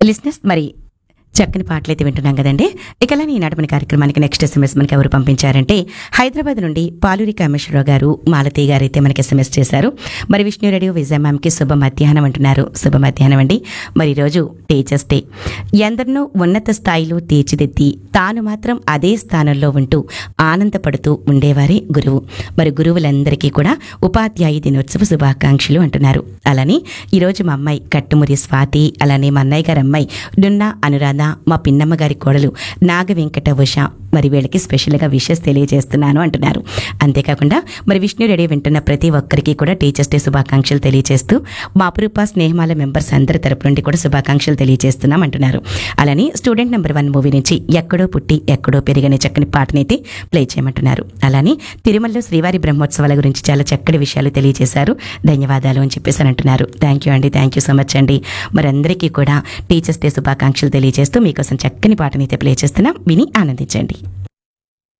లిస్నెస్ మరి చక్కని పాటలు అయితే వింటున్నాం కదండి ఇక అలానే ఈనాటి మన కార్యక్రమానికి నెక్స్ట్ ఎస్ఎంఎస్ మనకి ఎవరు పంపించారంటే హైదరాబాద్ నుండి పాలూరి కామేశ్వరరావు గారు మాలతి గారు అయితే మనకి ఎస్ఎంఎస్ చేశారు మరి విష్ణు రేడియో విజయ మ్యామ్కి శుభ మధ్యాహ్నం అంటున్నారు శుభ మధ్యాహ్నం అండి మరి ఈరోజు టీచర్స్ డే ఎందరినో ఉన్నత స్థాయిలో తీర్చిదిద్ది తాను మాత్రం అదే స్థానంలో ఉంటూ ఆనందపడుతూ ఉండేవారే గురువు మరి గురువులందరికీ కూడా ఉపాధ్యాయ దినోత్సవ శుభాకాంక్షలు అంటున్నారు అలానే ఈరోజు మా అమ్మాయి కట్టుమురి స్వాతి అలానే మా అన్నయ్య గారి అమ్మాయి డున్నా అనురాధ మా పిన్నమ్మ గారి కోడలు నాగ వెంకట ఉష మరి వీళ్ళకి స్పెషల్గా విషెస్ తెలియజేస్తున్నాను అంటున్నారు అంతేకాకుండా మరి విష్ణు రెడీ వింటున్న ప్రతి ఒక్కరికి కూడా టీచర్స్ డే శుభాకాంక్షలు తెలియజేస్తూ మా అపురూప స్నేహమాల మెంబర్స్ అందరి తరపు నుండి కూడా శుభాకాంక్షలు తెలియజేస్తున్నాం అంటున్నారు అలానే స్టూడెంట్ నెంబర్ వన్ మూవీ నుంచి ఎక్కడో పుట్టి ఎక్కడో పెరిగనే చక్కని పాటనైతే ప్లే చేయమంటున్నారు అలానే తిరుమలలో శ్రీవారి బ్రహ్మోత్సవాల గురించి చాలా చక్కటి విషయాలు తెలియజేశారు ధన్యవాదాలు అని చెప్పేసి అని అంటున్నారు థ్యాంక్ యూ అండి థ్యాంక్ యూ సో మచ్ అండి మరి అందరికీ కూడా టీచర్స్ డే శుభాకాంక్షలు తెలియజేస్తూ మీకోసం చక్కని పాటనైతే ప్లే చేస్తున్నాం విని ఆనందించండి